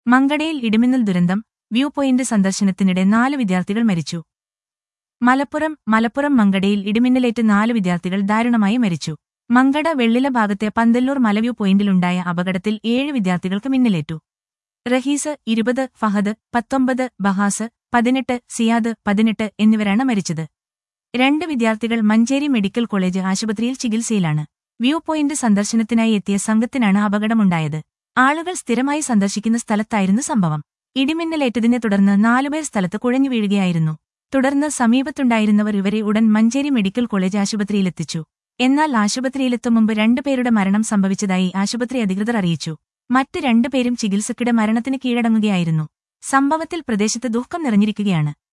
മങ്കടയിൽ ഇടിമിന്നൽ ദുരന്തം view point സന്ദർശനത്തിനിടെ നാല് വിദ്യാർത്ഥികൾ മരിച്ചു മലപ്പുറം മലപ്പുറം മങ്കടയിൽ ഇടിമിന്നലേറ്റ് നാല് വിദ്യാർത്ഥികൾ ദാരുണമായി മരിച്ചു മങ്കട വെള്ളില ഭാഗത്തെ പന്തല്ലൂർ മലവ്യൂ പോയിന്റിലുണ്ടായ അപകടത്തിൽ ഏഴ് വിദ്യാർത്ഥികൾക്ക് മിന്നലേറ്റു റഹീസ് ഇരുപത് ഫഹദ് പത്തൊമ്പത് ബഹാസ് പതിനെട്ട് സിയാദ് പതിനെട്ട് എന്നിവരാണ് മരിച്ചത് രണ്ട് വിദ്യാർത്ഥികൾ മഞ്ചേരി മെഡിക്കൽ കോളേജ് ആശുപത്രിയിൽ ചികിത്സയിലാണ് വ്യൂ പോയിന്റ് സന്ദർശനത്തിനായി എത്തിയ സംഘത്തിനാണ് അപകടമുണ്ടായത് ആളുകൾ സ്ഥിരമായി സന്ദർശിക്കുന്ന സ്ഥലത്തായിരുന്നു സംഭവം ഇടിമിന്നലേറ്റതിനെ തുടർന്ന് നാലുപേർ സ്ഥലത്ത് കുഴഞ്ഞു വീഴുകയായിരുന്നു തുടർന്ന് സമീപത്തുണ്ടായിരുന്നവർ ഇവരെ ഉടൻ മഞ്ചേരി മെഡിക്കൽ കോളേജ് ആശുപത്രിയിലെത്തിച്ചു എന്നാൽ ആശുപത്രിയിലെത്തും മുമ്പ് രണ്ടുപേരുടെ മരണം സംഭവിച്ചതായി ആശുപത്രി അധികൃതർ അറിയിച്ചു മറ്റ് രണ്ടുപേരും ചികിത്സക്കിടെ മരണത്തിന് കീഴടങ്ങുകയായിരുന്നു സംഭവത്തിൽ പ്രദേശത്ത് ദുഃഖം നിറഞ്ഞിരിക്കുകയാണ്